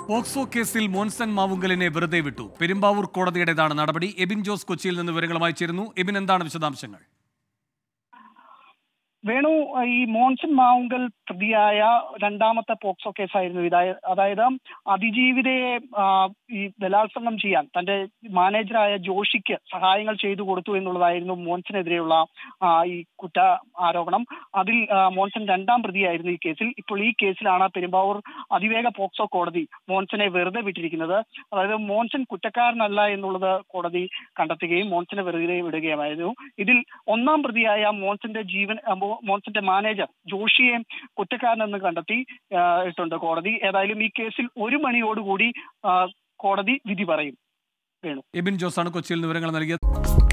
POCSO കേസിൽ മോൻസൺ മാവുങ്കലിനെ വെറുതെ വിട്ടു പെരുമ്പാവൂർ കോടതിയുടേതാണ് നടപടി എബിൻ ജോസ് കൊച്ചിയിൽ നിന്ന് വിവരങ്ങളുമായി ചേരുന്നു എബിൻ എന്താണ് വിശദാംശങ്ങൾ വേണു ഈ മോൺസൺ മാവുങ്കൽ പ്രതിയായ രണ്ടാമത്തെ പോക്സോ കേസായിരുന്നു ഇത് അതായത് അതിജീവിതയെ ആ, ഈ ബലാത്സംഗം ചെയ്യാൻ തന്റെ മാനേജറായ ജോഷിക്ക് സഹായങ്ങൾ ചെയ്തു കൊടുത്തു എന്നുള്ളതായിരുന്നു മോൻസനെതിരെയുള്ള ആ, ഈ കുറ്റ ആരോപണം അതിൽ ആ, മോൻസൺ രണ്ടാം പ്രതിയായിരുന്നു ഈ കേസിൽ ഇപ്പോൾ ഈ കേസിലാണ് പെരുമ്പാവൂർ അതിവേഗ പോക്സോ കോടതി മോൻസനെ വെറുതെ വിട്ടിരിക്കുന്നത് അതായത് മോൻസൺ കുറ്റക്കാരനല്ല എന്നുള്ളത് കോടതി കണ്ടെത്തുകയും മോൻസനെ വെറുതെ വിടുകയുമായിരുന്നു ഇതിൽ ഒന്നാം പ്രതിയായ മോൻസന്റെ ജീവൻ ആ, മോ- മോൻസന്റെ മാനേജർ ജോഷിയെ കുറ്റക്കാരനെന്ന് കണ്ടെത്തി ആ, ഇട്ടുണ്ട് കോടതി ഏതായാലും ഈ കേസിൽ ഒരു മണിയോടുകൂടി ആ, കോടതി വിധി പറയും വേണു എബിൻ ജോസാണ് കൊച്ചിയിൽ നിന്ന് വിവരങ്ങൾ നൽകിയത്